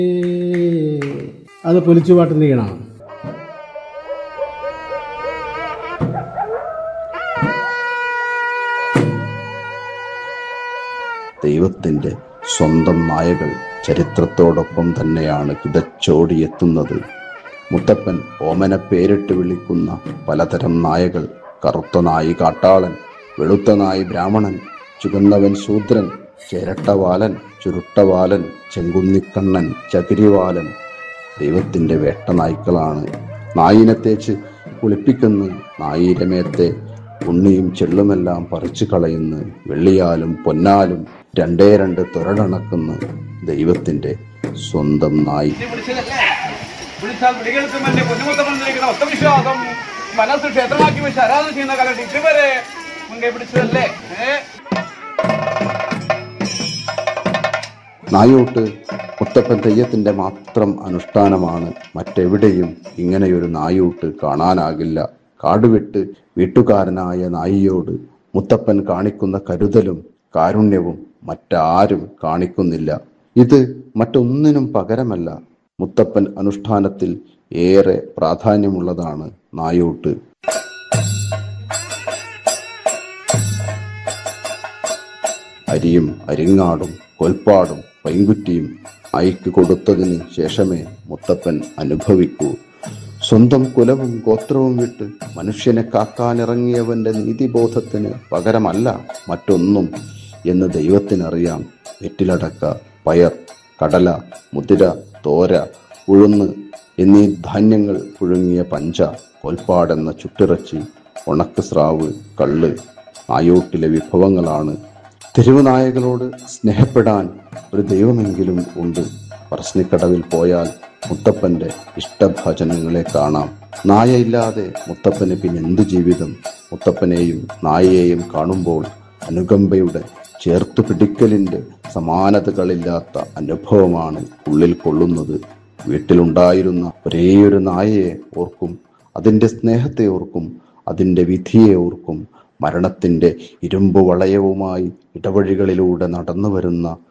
അത് പൊലിച്ചുപാട്ടിൻ്റെ ഈണാണ് ദൈവത്തിൻ്റെ സ്വന്തം നായകൾ ചരിത്രത്തോടൊപ്പം തന്നെയാണ് കിതച്ചോടിയെത്തുന്നത് മുത്തപ്പൻ ഓമന പേരിട്ട് വിളിക്കുന്ന പലതരം നായകൾ കറുത്ത നായി കാട്ടാളൻ വെളുത്ത നായി ബ്രാഹ്മണൻ ചുവന്നവൻ ശൂദ്രൻ ചിരട്ടവാലൻ ചുരുട്ടവാലൻ ചെങ്കുന്നിക്കണ്ണൻ ചകിരിവാലൻ ദൈവത്തിൻ്റെ വേട്ട നായ്ക്കളാണ് നായിനെ തേച്ച് കുളിപ്പിക്കുന്നു നായിരമേത്തെ ഉണ്ണിയും ചെള്ളുമെല്ലാം പറിച്ചു കളയുന്നു വെള്ളിയാലും പൊന്നാലും രണ്ടേ രണ്ട് തുരടണക്കുന്നു ദൈവത്തിൻ്റെ സ്വന്തം നായി വിളിച്ചതല്ലേ വിളിച്ചാൽ വിളികൾക്ക് മറ്റേ ബുദ്ധിമുട്ടുകൊണ്ടിരിക്കുന്ന ഒത്തവിശ്വാസം മനസ്സ് ക്ഷേത്രമാക്കി വെച്ച് ആരാധന ചെയ്യുന്ന കാലത്ത് ഇതുവരെ മുൻകൈ പിടിച്ചതല്ലേ ഏ നായോട്ട് മുത്തപ്പൻ തെയ്യത്തിന്റെ മാത്രം അനുഷ്ഠാനമാണ് മറ്റെവിടെയും ഇങ്ങനെയൊരു നായൂട്ട് കാണാനാകില്ല കാടുവിട്ട് വീട്ടുകാരനായ നായിയോട് മുത്തപ്പൻ കാണിക്കുന്ന കരുതലും കാരുണ്യവും മറ്റാരും കാണിക്കുന്നില്ല ഇത് മറ്റൊന്നിനും പകരമല്ല മുത്തപ്പൻ അനുഷ്ഠാനത്തിൽ ഏറെ പ്രാധാന്യമുള്ളതാണ് നായൂട്ട് അരിയും അരിങ്ങാടും കൊൽപ്പാടും പൈങ്കുറ്റിയും അയക്ക് കൊടുത്തതിന് ശേഷമേ മുത്തപ്പൻ അനുഭവിക്കൂ സ്വന്തം കുലവും ഗോത്രവും വിട്ട് മനുഷ്യനെ കാക്കാനിറങ്ങിയവന്റെ നീതിബോധത്തിന് പകരമല്ല മറ്റൊന്നും എന്ന് ദൈവത്തിനറിയാം വെറ്റിലടക്ക പയർ കടല മുതിര തോര ഉഴുന്ന് എന്നീ ധാന്യങ്ങൾ പുഴുങ്ങിയ പഞ്ച കൊൽപ്പാടെന്ന ചുട്ടിറച്ചി ഉണക്ക് സ്രാവ് കള്ള് ആയോട്ടിലെ വിഭവങ്ങളാണ് തെരുവുനായകളോട് സ്നേഹപ്പെടാൻ ഒരു ദൈവമെങ്കിലും ഉണ്ട് പറശ്ശിനിക്കടവിൽ പോയാൽ മുത്തപ്പന്റെ ഇഷ്ടഭജനങ്ങളെ കാണാം നായയില്ലാതെ മുത്തപ്പന് പിന്നെ എന്ത് ജീവിതം മുത്തപ്പനെയും നായയെയും കാണുമ്പോൾ അനുകമ്പയുടെ ചേർത്തു പിടിക്കലിന്റെ സമാനതകളില്ലാത്ത അനുഭവമാണ് ഉള്ളിൽ കൊള്ളുന്നത് വീട്ടിലുണ്ടായിരുന്ന ഒരേയൊരു നായയെ ഓർക്കും അതിൻ്റെ സ്നേഹത്തെ ഓർക്കും അതിൻ്റെ വിധിയെ ഓർക്കും മരണത്തിൻ്റെ ഇരുമ്പ് വളയവുമായി ഇടവഴികളിലൂടെ നടന്നു വരുന്ന